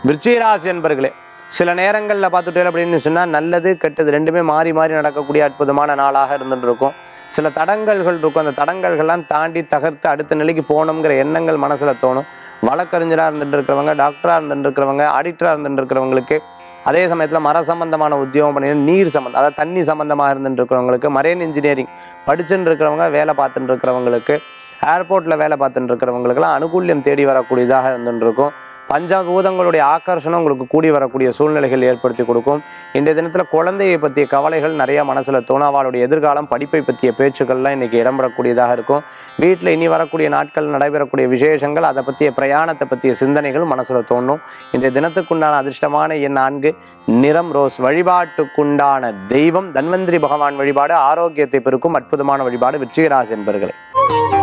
விருச்சிகராசி என்பர்களே சில நேரங்களில் பார்த்துட்டே அப்படின்னு சொன்னால் நல்லது கெட்டது ரெண்டுமே மாறி மாறி நடக்கக்கூடிய அற்புதமான நாளாக இருந்துட்டு இருக்கும் சில தடங்கல்கள் இருக்கும் அந்த தடங்கல்கள்லாம் தாண்டி தகர்த்து அடுத்த நிலைக்கு போகணுங்கிற எண்ணங்கள் மனசில் தோணும் வழக்கறிஞராக இருந்துட்டு இருக்கிறவங்க டாக்டராக இருந்துட்டு இருக்கிறவங்க ஆடிட்டராக இருந்துட்டு இருக்கிறவங்களுக்கு அதே சமயத்தில் மர சம்பந்தமான உத்தியோகம் பண்ணி நீர் சம்பந்தம் அதாவது தண்ணி சம்பந்தமாக இருந்துட்டு இருக்கிறவங்களுக்கு மரேன் இன்ஜினியரிங் படிச்சுட்டு இருக்கிறவங்க வேலை பார்த்துட்டு இருக்கிறவங்களுக்கு ஏர்போர்ட்டில் வேலை பார்த்துட்டு இருக்கிறவங்களுக்குலாம் அனுகூல்யம் தேடி வரக்கூடியதாக இருந்துட்டு இருக்கும் பஞ்சபூதங்களுடைய ஆக்கர்ஷணம் உங்களுக்கு கூடி வரக்கூடிய சூழ்நிலைகள் ஏற்படுத்தி கொடுக்கும் இன்றைய தினத்தில் குழந்தையை பற்றிய கவலைகள் நிறைய மனசில் தோணும் அவளுடைய எதிர்காலம் படிப்பை பற்றிய பேச்சுக்கள்லாம் இன்றைக்கி இடம்பெறக்கூடியதாக இருக்கும் வீட்டில் இனி வரக்கூடிய நாட்கள் நடைபெறக்கூடிய விசேஷங்கள் அதை பற்றிய பிரயாணத்தை பற்றிய சிந்தனைகள் மனசில் தோணும் இன்றைய தினத்துக்குண்டான அதிர்ஷ்டமான எண் நான்கு நிறம் ரோஸ் வழிபாட்டுக்குண்டான தெய்வம் தன்வந்திரி பகவான் வழிபாடு ஆரோக்கியத்தை பெருக்கும் அற்புதமான வழிபாடு விருச்சிகராசி என்பர்களே